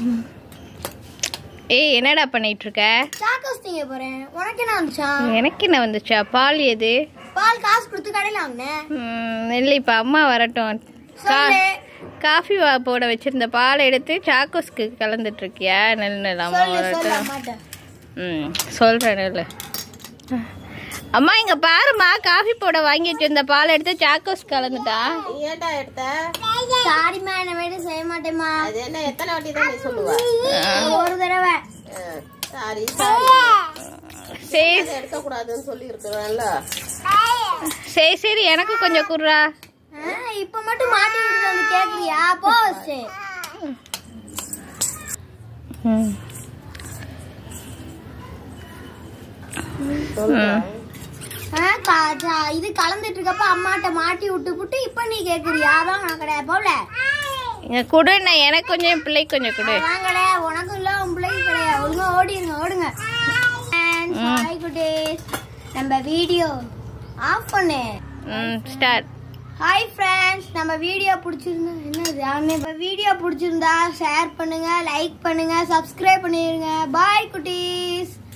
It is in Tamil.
ஏய் என்னடா பண்ணிட்டு இருக்க சாக்கோஸ் திங்க போறேன் உனக்கு என்ன வந்துச்சா எனக்கு என்ன வந்துச்சா பால் எது பால் காசு கொடுத்து கடையில வாங்கினேன் ம், இல்லை இப்போ அம்மா வரட்டும் கா சொல்லு காஃபி வா போட வச்சிருந்த பால் எடுத்து சாக்கோஸ்க்கு கலந்துட்டு இருக்கியா நெல் நெல் அம்மா சொல்லு சொல்லு வரட்டும் அம்மாட்ட ம் சொல்கிறேன் நெல் அம்மா இங்க பாரும்மா காஃபி போட வாங்கி வச்சிருந்த பால் எடுத்து சாக்கோஸ் கலந்துட்டா ஏன்டா எடுத்த சாரிம்மா என்ன வேலை செய்ய மாட்டேம்மா அது என்ன எத்தனை வாட்டி தான் நீ சொல்லுவ ஒரு தடவை சாரி சாரி சரி எடுக்க கூடாதுன்னு சொல்லி இருக்கிறேன்ல சரி சரி எனக்கு கொஞ்சம் குர்ரா ஆ, இப்ப மட்டும் மாட்டி விட்டுட்டு வந்து கேக்குறியா போ சரி. ம் ம் ஆ, கா- ஜா- இது கலந்துட்டு இருக்கப்ப அம்மாட்ட மாட்டி விட்டு புட்டு இப்ப நீ கேக்குறியா அதான் நான் கிடையாது போல இங்க கொடு நான் எனக்கு கொஞ்சம் என் பிள்ளைக்கு கொஞ்சம் கொடு அதான் கிடையாது உனக்கும் இல்ல உன் பிள்ளைக்கு கிடையாது ஒழுங்கா ஓடிருங்க ஓடுங்க ஹாய் குட்டீஸ் நம்ம வீடியோ ஆஃப் பண்ணு ம் ஸ்டார்ட் ஹாய் ஃப்ரெண்ட்ஸ் நம்ம வீடியோ பிடிச்சிருந்தா என்னது நம்ம வீடியோ பிடிச்சிருந்தா ஷேர் பண்ணுங்க லைக் பண்ணுங்க சப்ஸ்கிரைப் பண்ணிருங்க பாய் குட்டீஸ்